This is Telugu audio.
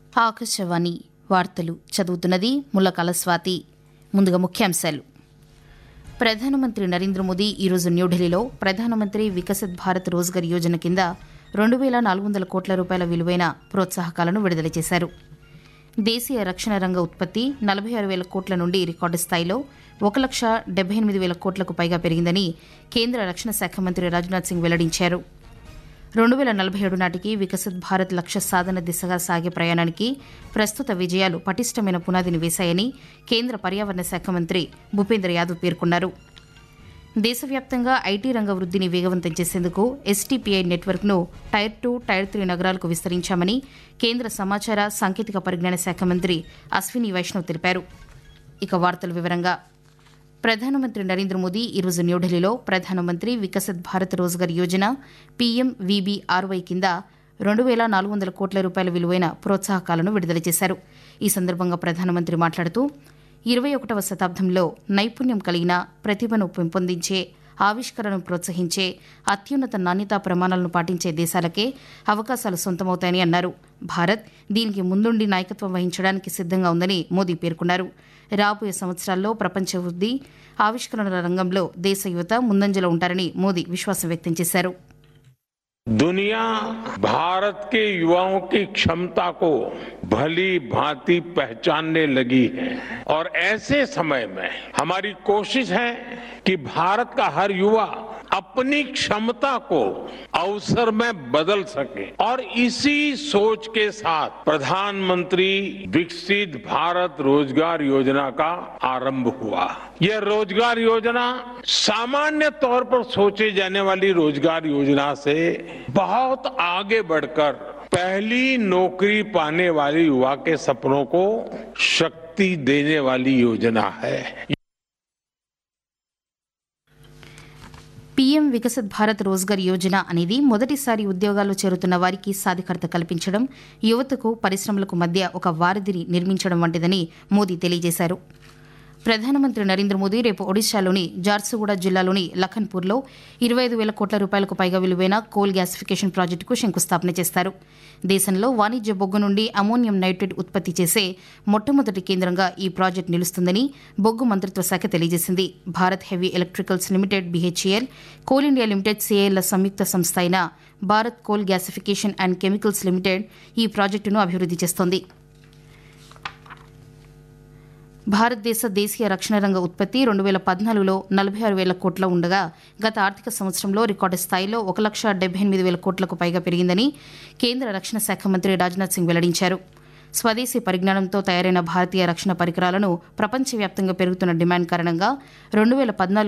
ఆకాశవాణి వార్తలు చదువుతున్నది ముల్లకాల స్వాతి ముందుగా ముఖ్యాంశాలు ప్రధానమంత్రి నరేంద్ర మోదీ ఈరోజు న్యూఢిల్లీలో ప్రధానమంత్రి వికసిత్ భారత్ రోజ్గర్ యోజన కింద రెండు వేల నాలుగు వందల కోట్ల రూపాయల విలువైన ప్రోత్సాహకాలను విడుదల చేశారు దేశీయ రక్షణ రంగ ఉత్పత్తి నలభై ఆరు వేల కోట్ల నుండి రికార్డు స్థాయిలో ఒక లక్ష డెబ్బై ఎనిమిది వేల కోట్లకు పైగా పెరిగిందని కేంద్ర రక్షణ శాఖ మంత్రి రాజ్నాథ్ సింగ్ వెల్లడించారు రెండు వేల నలభై ఏడు నాటికి వికసిత్ భారత్ లక్ష్య సాధన దిశగా సాగే ప్రయాణానికి ప్రస్తుత విజయాలు పటిష్టమైన పునాదిని వేశాయని కేంద్ర పర్యావరణ శాఖ మంత్రి భూపేంద్ర యాదవ్ పేర్కొన్నారు దేశవ్యాప్తంగా ఐటీ రంగ వృద్ధిని వేగవంతం చేసేందుకు ఎస్టీపీఐ నెట్వర్క్ను టైర్ టూ టైర్ త్రీ నగరాలకు విస్తరించామని కేంద్ర సమాచార సాంకేతిక పరిజ్ఞాన శాఖ మంత్రి అశ్విని వైష్ణవ్ తెలిపారు ఇక వార్తల వివరంగా ప్రధానమంత్రి నరేంద్ర మోదీ ఈరోజు న్యూఢిల్లీలో ప్రధానమంత్రి వికసిత్ భారత్ రోజ్గర్ యోజన పీఎం వీబీఆర్వై కింద రెండు వేల నాలుగు వందల కోట్ల రూపాయల విలువైన ప్రోత్సాహకాలను విడుదల చేశారు ఈ సందర్భంగా ప్రధానమంత్రి మాట్లాడుతూ ఇరవై ఒకటవ శతాబ్దంలో నైపుణ్యం కలిగిన ప్రతిభను పెంపొందించే ఆవిష్కరణను ప్రోత్సహించే అత్యున్నత నాణ్యతా ప్రమాణాలను పాటించే దేశాలకే అవకాశాలు సొంతమవుతాయని అన్నారు భారత్ దీనికి ముందుండి నాయకత్వం వహించడానికి సిద్ధంగా ఉందని మోదీ పేర్కొన్నారు రాబోయే సంవత్సరాల్లో ప్రపంచ వృద్ధి ఆవిష్కరణల రంగంలో దేశ యువత ముందంజలో ఉంటారని మోదీ విశ్వాసం వ్యక్తం చేశారు दुनिया भारत के युवाओं की क्षमता को भली भांति पहचानने लगी है और ऐसे समय में हमारी कोशिश है कि भारत का हर युवा अपनी क्षमता को अवसर में बदल सके और इसी सोच के साथ प्रधानमंत्री विकसित भारत रोजगार योजना का आरंभ हुआ यह रोजगार योजना सामान्य तौर पर सोचे जाने वाली रोजगार योजना से बहुत आगे बढ़कर पहली नौकरी पाने वाले युवा के सपनों को शक्ति देने वाली योजना है పీఎం వికసిత్ భారత్ రోజ్గర్ యోజన అనేది మొదటిసారి ఉద్యోగాల్లో చేరుతున్న వారికి సాధికారత కల్పించడం యువతకు పరిశ్రమలకు మధ్య ఒక వారధిని నిర్మించడం వంటిదని మోదీ తెలియజేశారు ప్రధానమంత్రి నరేంద్ర మోదీ రేపు ఒడిశాలోని జార్సుగూడ జిల్లాలోని లఖన్పూర్లో ఇరవై ఐదు వేల కోట్ల రూపాయలకు పైగా విలువైన కోల్ గ్యాసిఫికేషన్ ప్రాజెక్టుకు శంకుస్థాపన చేస్తారు దేశంలో వాణిజ్య బొగ్గు నుండి అమోనియం నైట్రేట్ ఉత్పత్తి చేసే మొట్టమొదటి కేంద్రంగా ఈ ప్రాజెక్టు నిలుస్తుందని బొగ్గు మంత్రిత్వ శాఖ తెలియజేసింది Bharat heavy electricals limited BHEL coal India limited సిఐఎల్ల సంయుక్త సంస్థ అయిన Bharat coal gasification and chemicals limited ఈ ప్రాజెక్టును అభివృద్ది చేస్తోంది భారతదేశ దేశీయ రక్షణ రంగ ఉత్పత్తి రెండు వేల పద్నాలుగులో నలభై ఆరు వేల కోట్ల ఉండగా గత ఆర్థిక సంవత్సరంలో రికార్డు స్థాయిలో ఒక లక్ష డెబ్బై ఎనిమిది వేల కోట్లకు పైగా పెరిగిందని కేంద్ర రక్షణ శాఖ మంత్రి రాజ్నాథ్ సింగ్ వెల్లడించారు స్వదేశీ పరిజ్ఞానంతో తయారైన భారతీయ రక్షణ పరికరాలను ప్రపంచవ్యాప్తంగా పెరుగుతున్న డిమాండ్ కారణంగా రెండు వేల పద్నాలుగు